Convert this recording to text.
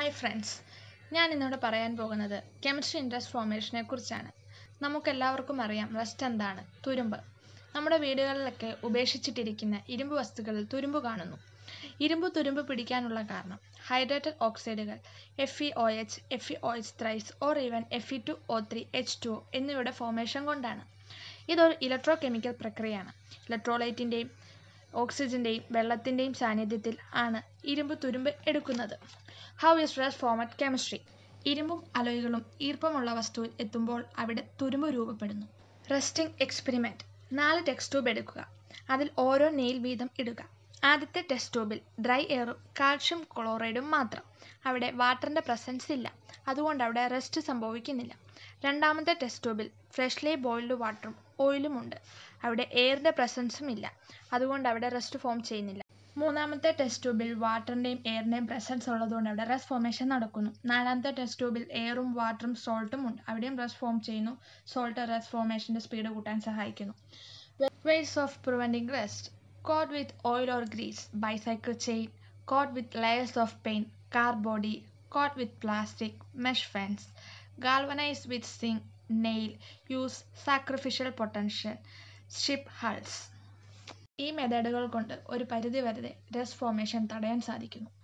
hi friends ഞാൻ ഇന്നിവിടെ പറയാൻ പോകുന്നത് കെമിസ്ട്രി ഇൻട്രസ്റ്റ് ഫോർമേഷനെ കുറിച്ചാണ് നമുക്കെല്ലാവർക്കും അറിയാം റസ്റ്റ് എന്താണ് തുരുമ്പ് നമ്മുടെ വീടുകളിലൊക്കെ ഉപേക്ഷിച്ചിട്ടിരിക്കുന്ന ഇരുമ്പ് വസ്തുക്കളിൽ തുരുമ്പ് കാണുന്നു ഇരുമ്പ് തുരുമ്പ് പിടിക്കാനുള്ള കാരണം ഹൈഡ്രേറ്റഡ് ഓക്സൈഡുകൾ F E O H F E O H thrice or even F E two O three H two എന്നിവയുടെ ഫോർമേഷൻ കൊണ്ടാണ് ഇതൊരു ഇലക്ട്രോ കെമിക്കൽ പ്രക്രിയയാണ് ഇലക്ട്രോലൈറ്റിൻ്റെയും ഓക്സിജൻ്റെയും വെള്ളത്തിൻ്റെയും സാന്നിധ്യത്തിൽ ആണ് ഇരുമ്പ് തുരുമ്പ് എടുക്കുന്നത് how is rust formed chemistry ഇരുമ്പും അലോയ്കളും ഈർപ്പമുള്ള വസ്തുവിൽ എത്തുമ്പോൾ അവിടെ തുരുമ്പ് രൂപപ്പെടുന്നു റെസ്റ്റിംഗ് എക്സ്പെരിമെൻറ്റ് നാല് ടെക്സ്റ്റ് ട്യൂബ് എടുക്കുക അതിൽ ഓരോ നെയിൽ വീതം ഇടുക ആദ്യത്തെ ടെസ്റ്റ് ട്യൂബിൽ ഡ്രൈ എയറും കാൽഷ്യം ക്ലോറൈഡും മാത്രം അവിടെ വാട്ടറിൻ്റെ പ്രസൻസ് ഇല്ല അതുകൊണ്ട് അവിടെ റെസ്റ്റ് സംഭവിക്കുന്നില്ല രണ്ടാമത്തെ ടെസ്റ്റ് ട്യൂബിൽ ഫ്രഷ്ലി ബോയിൽഡ് വാട്ടറും ഓയിലും ഉണ്ട് അവിടെ എയറിൻ്റെ പ്രസൻസും ഇല്ല അതുകൊണ്ട് അവിടെ റെസ്റ്റ് ഫോം ചെയ്യുന്നില്ല മൂന്നാമത്തെ ടെസ്റ്റ് ട്യൂബിൽ വാട്ടറിൻ്റെയും എയറിൻ്റെയും പ്രസൻസ് ഉള്ളതുകൊണ്ട് അവിടെ റെസ്റ്റ് ഫോർമേഷൻ നടക്കുന്നു നാലാമത്തെ ടെസ്റ്റ് ട്യൂബിൽ എയറും വാട്ടറും സോൾട്ടും ഉണ്ട് അവിടെയും റെസ്റ്റ് ഫോം ചെയ്യുന്നു സോൾട്ട് റെസ്റ്റ് ഫോർമേഷൻ്റെ സ്പീഡ് കൂട്ടാൻ സഹായിക്കുന്നു ways of preventing rust coat with oil or grease bicycle chain coat with layers of paint car body coat with plastic mesh fence galvanize with zinc nail use sacrificial potential ship hulls ഈ മെത്തേഡുകൾ കൊണ്ട് ഒരു പരിധി വരെ rest formation തടയാൻ സാധിക്കുന്നു